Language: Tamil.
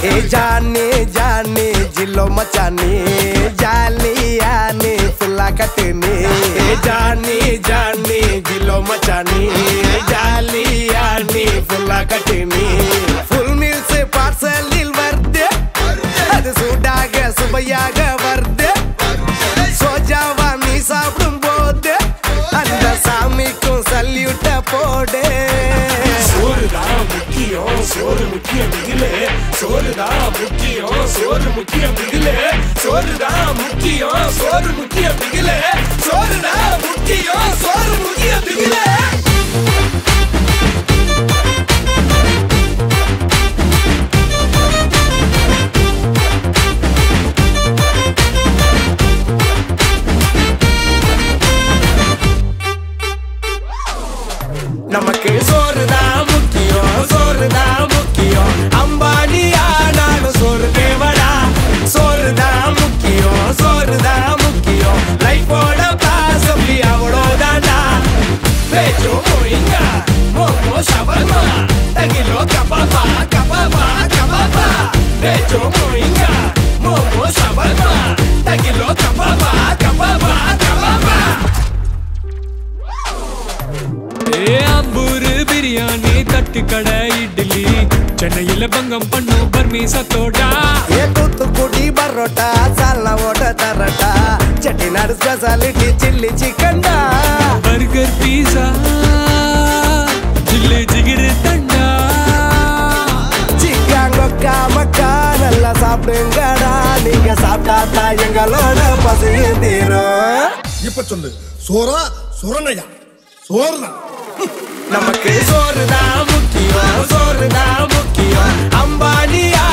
ஏ ஜானி ஜானி ஜில்லோ மச்சானி ஜாலியானி ஃபுல்லா கட்டுனி ஏ ஜானி ஜானி ஜில்லோ மச்சானி ஜாலியானி ஃபுல்லா கட்டுனி ஃபுல் மீல்ஸ் பார்சலில் வருது அது சூடாக சுவையாக வருது சோஜாவா நீ சாப்பிடும் போது அந்த சாமிக்கும் சல்யூட்ட போடு சோறுதான் முக்கியம் சோறு முக்கியம் பிகிலே சோறுதான் முக்கியம் சோறு முக்கியம் பிகிலே சோறுதான் முக்கியம் சோறு முக்கியம் பிகிலே சோறுதான் முக்கியம் சோறு முக்கியம் பிகிலே நமக்கு சோறுதான் முக்கியம் சோறுதான் முக்கியம் அம்பானியா நானும் சோறு தேவடா சோறுதான் முக்கியம் சோறுதான் முக்கியம் லைஃபோட பாசப்பி அவ்வளோதான்டா Pecho moinga, momo shawarma, tagilo kababa, kababa, kababa. Pecho moinga, momo shawarma, tagilo kababa, kababa, kababa. ஏ அம்பூரு பிரியாணி தட்டுக்கடை இட்லி சென்னையில பங்கம் பண்ணும் பர்மீசத்தோடா ஏ தூத்துக்குடி பரோட்டா சால்னா ஓட்ட தரட்டா செட்டிநாடு ஸ்பெஷாலிட்டி சில்லி சிக்கன்டா பர்கர் பீஸா ஜில்லு ஜிகிரு தண்டா சிக்காங்கொக்கா மக்கா நல்லா சாப்பிடுங்கடா நீங்க சாப்பிட்டா தான் எங்களோட பசியும் தீரும் இப்ப சொல்லு சோறா சுரணையா சோறுதான் நமக்கு சோறுதான் முக்கியம் சோறுதான் முக்கியம் அம்பானியா